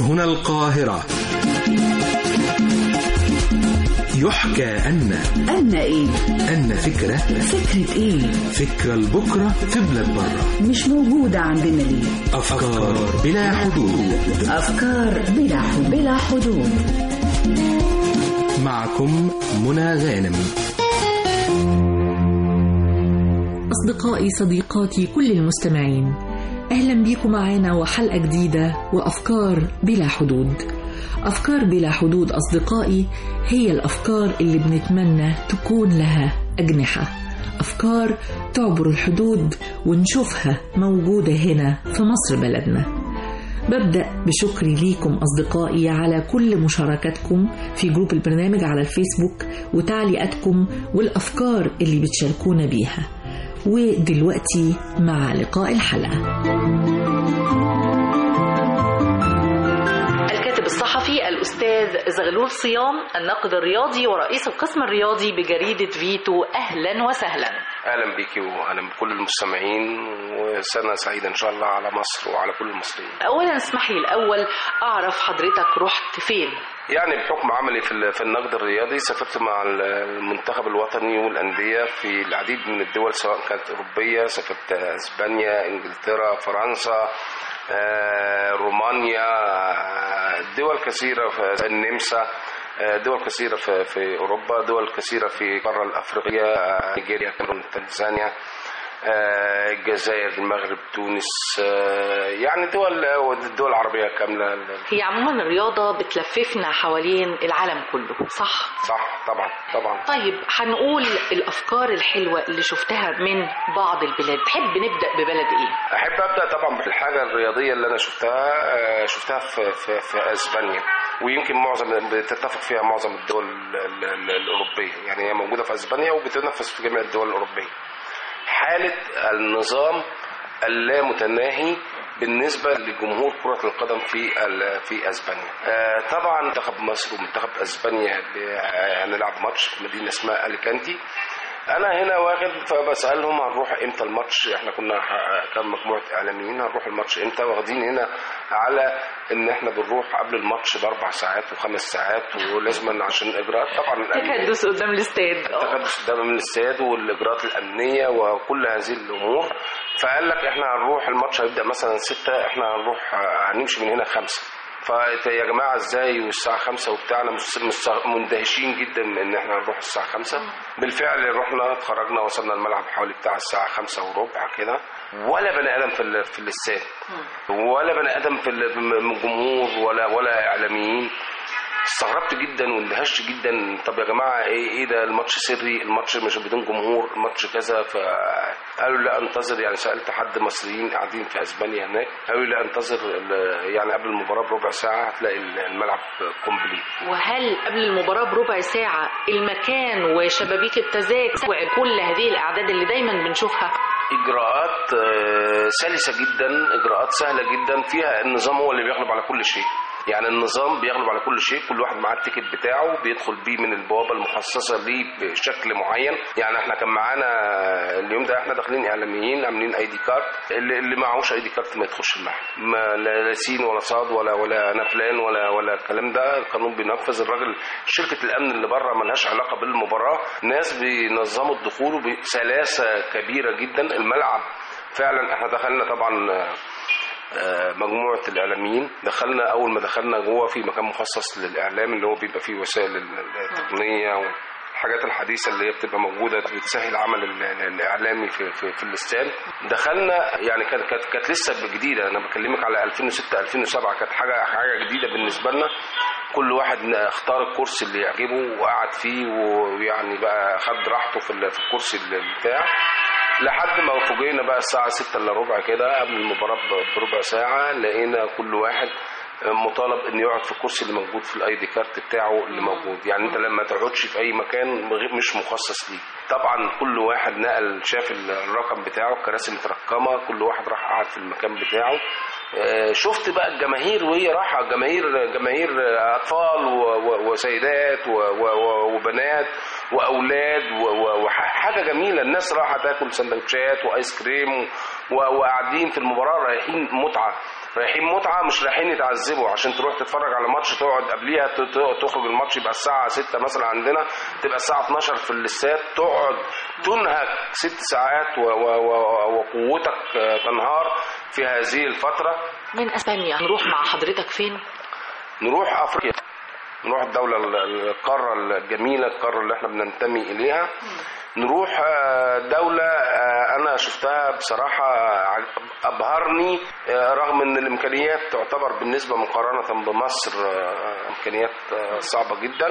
هنا القاهرة يحكى أن أن إيه؟ أن فكرة فكرة إيه؟ فكرة لبكرة في بلاد برة مش موجودة عندنا ليه؟ أفكار بلا حدود أفكار بلا حدود بلا حدود معكم منى غانم أصدقائي صديقاتي كل المستمعين أهلا بيكم معانا وحلقة جديدة وأفكار بلا حدود أفكار بلا حدود أصدقائي هي الأفكار اللي بنتمنى تكون لها أجنحة أفكار تعبر الحدود ونشوفها موجودة هنا في مصر بلدنا ببدأ بشكري ليكم أصدقائي على كل مشاركاتكم في جروب البرنامج على الفيسبوك وتعليقاتكم والأفكار اللي بتشاركونا بيها ودلوقتي مع لقاء الحلقة الكاتب الصحفي الأستاذ زغلول صيام الناقد الرياضي ورئيس القسم الرياضي بجريدة فيتو أهلا وسهلا اهلا بيكي واهلا بكل المستمعين وسنه سعيده ان شاء الله على مصر وعلى كل المصريين أولا اسمح لي الأول أعرف حضرتك رحت فين يعني بحكم عملي في ال- في النقد الرياضي سافرت مع ال- المنتخب الوطني والانديه في العديد من الدول سواء كانت اوروبيه سافرت اسبانيا انجلترا فرنسا آه، رومانيا آه، دول كثيره في النمسا آه، دول كثيرة في, في أوروبا دول كثيرة في القارة الأفريقية آه، نيجيريا كاميرون تنزانيا آه، الجزائر المغرب تونس آه، يعني دول الدول العربية كاملة هي عموما الرياضة بتلففنا حوالين العالم كله صح؟ صح طبعا طبعا طيب هنقول الأفكار الحلوة اللي شفتها من بعض البلاد تحب نبدأ ببلد إيه؟ احب ابدا طبعا بالحاجه الرياضيه اللي انا شفتها آه، شفتها في في, في اسبانيا ويمكن معظم بتتفق فيها معظم الدول ال- ال- ال- الاوروبيه يعني هي موجوده في اسبانيا وبتنفذ في جميع الدول الاوروبيه حاله النظام اللامتناهي بالنسبه لجمهور كره القدم في ال- في اسبانيا آه، طبعا منتخب مصر ومنتخب اسبانيا اللي هنلعب ماتش في مدينه اسمها اليكانتي انا هنا واخد فبسالهم هنروح امتى الماتش احنا كنا ح- كان مجموعه اعلاميين هنروح الماتش امتى واخدين هنا على ان احنا بنروح قبل الماتش باربع ساعات وخمس ساعات ولازم عشان الاجراءات طبعا الأمنية. تكدس قدام الاستاد التكدس قدام من الاستاد والاجراءات الامنيه وكل هذه الامور فقال لك احنا هنروح الماتش هيبدا مثلا ستة احنا هنروح هنمشي من هنا خمسة فيا جماعه ازاي والساعه خمسة وبتاع انا مس- مس- مندهشين جدا من ان احنا نروح الساعه خمسة بالفعل رحنا اتخرجنا وصلنا الملعب حوالي بتاع الساعه خمسة وربع كده ولا بني ادم في ال- في الاستاد ولا بني ادم في ال- من الجمهور ولا ولا اعلاميين استغربت جدا واندهشت جدا طب يا جماعه ايه ايه ده الماتش سري الماتش مش بدون جمهور الماتش كذا فقالوا لا انتظر يعني سالت حد مصريين قاعدين في اسبانيا هناك قالوا لي لا انتظر ال- يعني قبل المباراه بربع ساعه هتلاقي الملعب كومبليت وهل قبل المباراة بربع ساعة المكان وشبابيك التذاكر وكل هذه الأعداد اللي دايما بنشوفها اجراءات آه، سلسه جدا اجراءات سهله جدا فيها النظام هو اللي بيغلب على كل شيء يعني النظام بيغلب على كل شيء كل واحد معاه التيكت بتاعه بيدخل بيه من البوابه المخصصه ليه بشكل معين يعني احنا كان معانا اليوم ده احنا داخلين اعلاميين عاملين اي دي كارت اللي, اللي معهوش اي دي كارت ما يدخلش الملعب ما لا لا سين ولا صاد ولا ولا انا فلان ولا ولا الكلام ده القانون بينفذ الراجل شركه الامن اللي بره ملهاش علاقه بالمباراه ناس بينظموا الدخول بسلاسه كبيره جدا الملعب فعلا احنا دخلنا طبعا آه، آه، مجموعة الإعلاميين دخلنا أول ما دخلنا جوه في مكان مخصص للإعلام اللي هو بيبقى فيه وسائل ال- التقنية والحاجات الحديثة اللي هي بتبقى موجودة بتسهل عمل ال- ال- الإعلامي في في, في الاستاد دخلنا يعني كانت كانت كانت لسه جديدة أنا بكلمك على 2006 2007 كانت حاجة حاجة جديدة بالنسبة لنا كل واحد اختار الكرسي اللي يعجبه وقعد فيه ويعني بقى خد راحته في ال- في الكرسي اللي بتاع لحد ما فوجئنا بقى الساعة ستة إلا ربع كده قبل المباراة ب- بربع ساعة لقينا كل واحد مطالب انه يقعد في الكرسي اللي موجود في الاي دي كارت بتاعه اللي موجود يعني انت لما تقعدش في اي مكان غير- مش مخصص ليك طبعا كل واحد نقل شاف الرقم بتاعه الكراسي مترقمه كل واحد راح قعد في المكان بتاعه آه، شفت بقى الجماهير وهي رايحه جماهير جماهير اطفال و- و- وسيدات و- و- و- وبنات واولاد و- و- وحاجه جميله الناس رايحه تاكل سندوتشات وايس كريم و- وقاعدين في المباراه رايحين متعه رايحين متعه مش رايحين يتعذبوا عشان تروح تتفرج على ماتش تقعد قبليها ت- ت- تخرج الماتش يبقى الساعه 6 مثلا عندنا تبقى الساعه 12 في الاستاد تقعد تنهك ست ساعات و- و- و- وقوتك آه، تنهار في هذه الفتره من اسبانيا نروح مع حضرتك فين نروح افريقيا نروح الدولة ال- القارة الجميلة القارة اللي احنا بننتمي إليها نروح آه، دولة آه، أنا شفتها بصراحة ع- أبهرني آه، رغم إن الإمكانيات تعتبر بالنسبة مقارنة بمصر آه، إمكانيات آه، صعبة جدا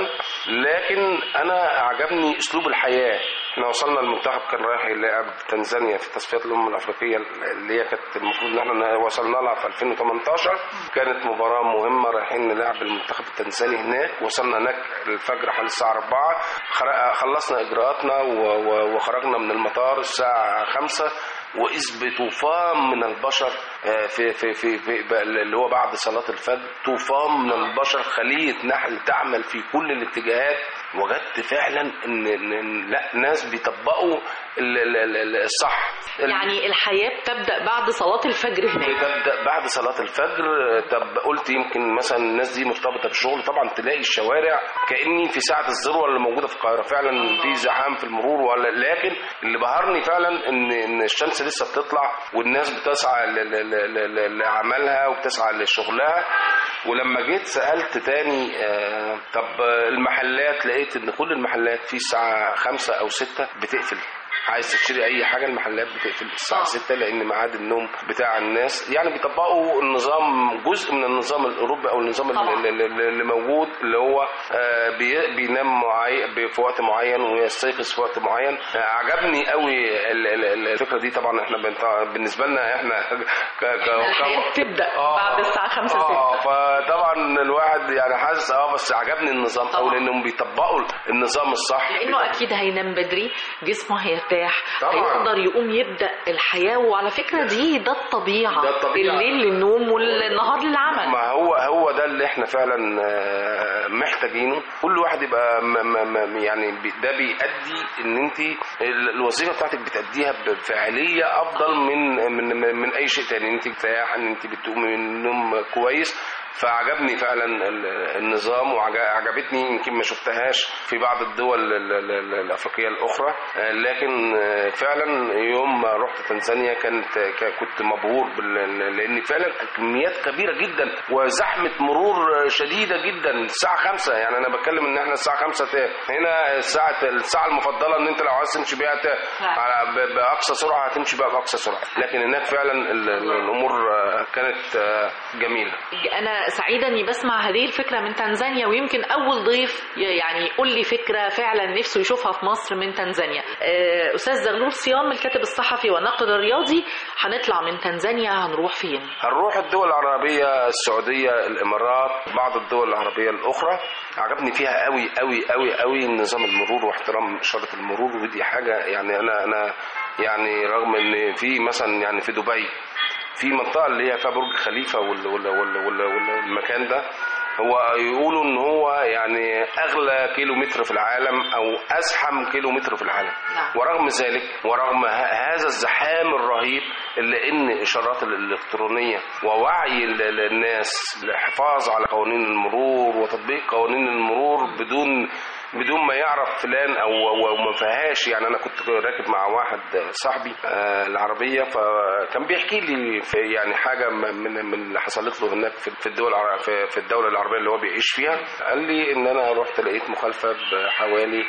لكن أنا عجبني أسلوب الحياة احنا وصلنا المنتخب كان رايح يلعب تنزانيا في تصفيات الامم الافريقيه اللي هي كانت المفروض ان احنا وصلنا لها في 2018 كانت مباراه مهمه رايحين نلعب المنتخب التنزاني هناك وصلنا هناك الفجر حوالي الساعه 4 خر- خلصنا اجراءاتنا و- و- وخرجنا من المطار الساعه 5 واذ بطوفان من البشر آه، في في في, في ب- اللي هو بعد صلاه الفجر طوفان من البشر خليه نحل تعمل في كل الاتجاهات وجدت فعلا ان, إن إن لا ناس بيطبقوا ال- ال- ال- ال- الصح يعني الحياه بتبدا بعد صلاه الفجر هناك بتبدا بعد صلاه الفجر طب قلت يمكن مثلا الناس دي مرتبطه بالشغل طبعا تلاقي الشوارع كاني في ساعه الذروه اللي موجوده في القاهره فعلا في زحام في المرور ولا لكن اللي بهرني فعلا ان ان الشمس لسه بتطلع والناس بتسعى ل- ل- ل- ل- لعملها وبتسعى لشغلها ولما جيت سالت تاني آه، طب المحلات لقيت ان كل المحلات في الساعه خمسة او ستة بتقفل عايز تشتري اي حاجه المحلات بتقفل الساعه 6 لان ميعاد النوم بتاع الناس يعني بيطبقوا النظام جزء من النظام الاوروبي او النظام طبعا. اللي, اللي اللي موجود اللي هو آه، بي- بينام معي في وقت معين ويستيقظ في وقت معين آه، عجبني قوي ال- ال- ال- الفكره دي طبعا احنا بنت- بالنسبه لنا احنا ك- ك- الحياه بتبدا آه. بعد الساعه 5 اه 6 فطبعا الواحد يعني حاسس اه بس عجبني النظام او طبعا. لانهم بيطبقوا النظام الصح لانه اكيد هينام بدري جسمه هيرتاح طبعا. هيقدر يقوم يبدا الحياه وعلى فكره دي ده الطبيعه ده الطبيعة. الليل للنوم والنهار للعمل ما هو هو ده اللي احنا فعلا آه، محتاجينه كل واحد يبقى م م م يعني بي- ده بيأدي ان انت ال- الوظيفه بتاعتك بتأديها بفاعليه افضل من من من اي شيء تاني انت بتريح ان انت بتقومي من النوم كويس فعجبني فعلا ال- النظام وعجبتني يمكن ما شفتهاش في بعض الدول ال- ال- ال- الافريقيه الاخرى آه، لكن آه، فعلا يوم ما رحت تنزانيا كانت ك- كنت مبهور بال- لان فعلا كميات كبيره جدا وزحمه مرور شديده جدا الساعه 5 يعني انا بتكلم ان احنا الساعه 5 ت- هنا الساعه الساعه المفضله ان انت لو عايز تمشي بيها ت- على- ب- باقصى سرعه هتمشي بيها باقصى سرعه لكن هناك فعلا ال- ال- الامور آه، كانت آه، جميله انا سعيده اني بسمع هذه الفكره من تنزانيا ويمكن اول ضيف ي- يعني يقول لي فكره فعلا نفسه يشوفها في مصر من تنزانيا آه، استاذ زغلول صيام الكاتب الصحفي والناقد الرياضي هنطلع من تنزانيا هنروح فين هنروح الدول العربية السعودية الإمارات بعض الدول العربية الأخرى عجبني فيها قوي قوي قوي قوي نظام المرور واحترام إشارة المرور ودي حاجة يعني أنا أنا يعني رغم إن في مثلا يعني في دبي في منطقة اللي هي فيها برج خليفة وال وال وال وال والمكان ده هو يقولوا ان هو يعني اغلى كيلو متر في العالم او ازحم كيلو متر في العالم نعم. ورغم ذلك ورغم ه- هذا الزحام الرهيب الا ان الاشارات الالكترونيه ووعي ال- ال- الناس للحفاظ على قوانين المرور وتطبيق قوانين المرور بدون بدون ما يعرف فلان او او ما فيهاش يعني انا كنت راكب مع واحد صاحبي آه، العربيه فكان بيحكي لي في يعني حاجه م- من من اللي حصلت له هناك في في الدول الع- في في الدوله العربيه اللي هو بيعيش فيها قال لي ان انا رحت لقيت مخالفه بحوالي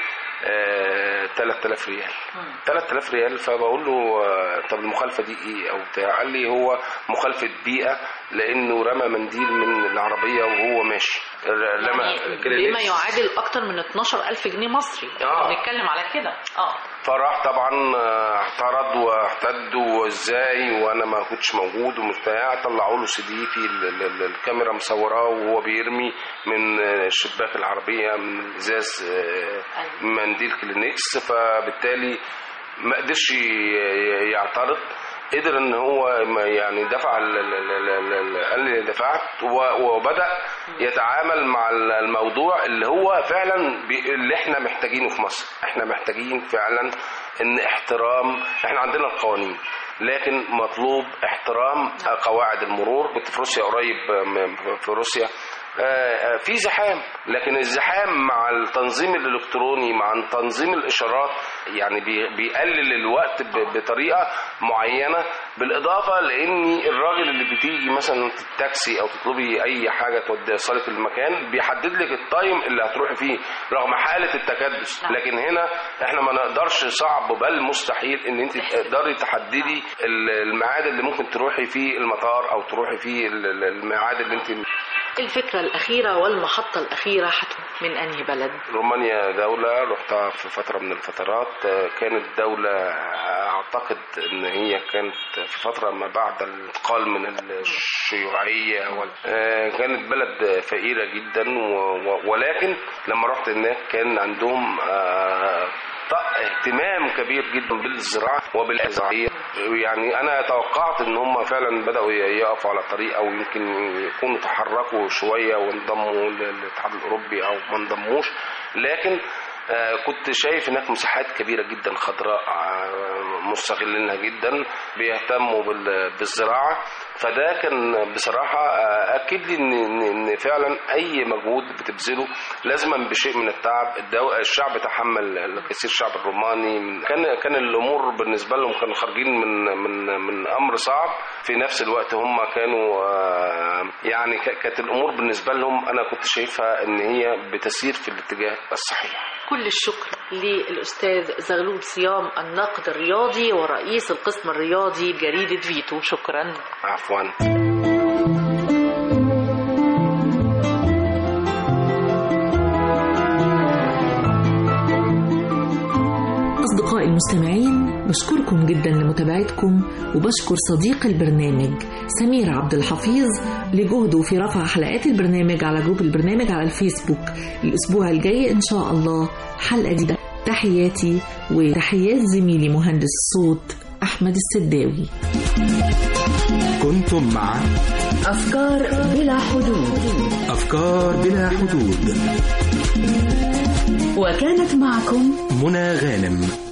آه، 3000 ريال 3000 ريال فبقول له آه، طب المخالفه دي ايه او بتاع قال لي هو مخالفه بيئه لانه رمى منديل من العربيه وهو ماشي رمى يعني بما كرينكس. يعادل اكتر من 12000 جنيه مصري آه. بنتكلم على كده اه فراح طبعا آه، اعترض واحتد وازاي وانا ما كنتش موجود وبتاع طلعوا له سي دي في ال- ال- ال- الكاميرا مصوراه وهو بيرمي من آه، شباك العربيه من الازاز آه، أيوة. منديل كلينكس فبالتالي ما قدرش ي- يعترض قدر ان هو ما- يعني دفع ال- ال- ال- ال- ال- قال لي دفعت و- وبدا يتعامل مع ال- الموضوع اللي هو فعلا بي- اللي احنا محتاجينه في مصر احنا محتاجين فعلا ان احترام احنا عندنا القوانين لكن مطلوب احترام قواعد المرور كنت في روسيا قريب م- في روسيا آه، آه، في زحام لكن الزحام مع التنظيم الالكتروني مع تنظيم الاشارات يعني بي- بيقلل الوقت ب- بطريقه معينه بالاضافه لان الراجل اللي بتيجي مثلا التاكسي او تطلبي اي حاجه توصلك المكان بيحدد لك التايم اللي هتروحي فيه رغم حاله التكدس لكن هنا احنا ما نقدرش صعب بل مستحيل ان انت تقدري تحددي ال- الميعاد اللي ممكن تروحي فيه المطار او تروحي فيه ال- ال- الميعاد اللي انت الفكرة الأخيرة والمحطة الأخيرة هتكون من أنهي بلد؟ رومانيا دولة رحتها في فترة من الفترات آه، كانت دولة آه، أعتقد إن هي كانت في فترة ما بعد الانتقال من الشيوعية وال- آه، كانت بلد فقيرة جدا و- و- ولكن لما رحت هناك كان عندهم آه، ط- اهتمام كبير جدا بالزراعة وبالزراعية يعني أنا توقعت إن هم فعلا بدأوا ي- يقفوا على طريق أو يمكن يكونوا تحركوا شوية وانضموا للاتحاد الأوروبي أو ما انضموش لكن آه، كنت شايف هناك مساحات كبيرة جدا خضراء آه، مستغلينها جدا بيهتموا بال- بالزراعة فده كان بصراحة آه، أكد لي إن إن إن فعلا أي مجهود بتبذله لازما بشيء من التعب الدو... الشعب تحمل الكثير الشعب الروماني كان كان الأمور بالنسبة لهم كانوا خارجين من من من أمر صعب في نفس الوقت هم كانوا آه، يعني ك- كانت الأمور بالنسبة لهم أنا كنت شايفها إن هي بتسير في الاتجاه الصحيح كل الشكر للأستاذ زغلول صيام الناقد الرياضي ورئيس القسم الرياضي بجريدة فيتو شكرا عفوا أصدقائي المستمعين بشكركم جدا لمتابعتكم وبشكر صديق البرنامج سمير عبد الحفيظ لجهده في رفع حلقات البرنامج على جروب البرنامج على الفيسبوك الأسبوع الجاي إن شاء الله حلقة جديدة تحياتي وتحيات زميلي مهندس الصوت أحمد السداوي كنتم مع أفكار بلا حدود أفكار بلا حدود وكانت معكم منى غانم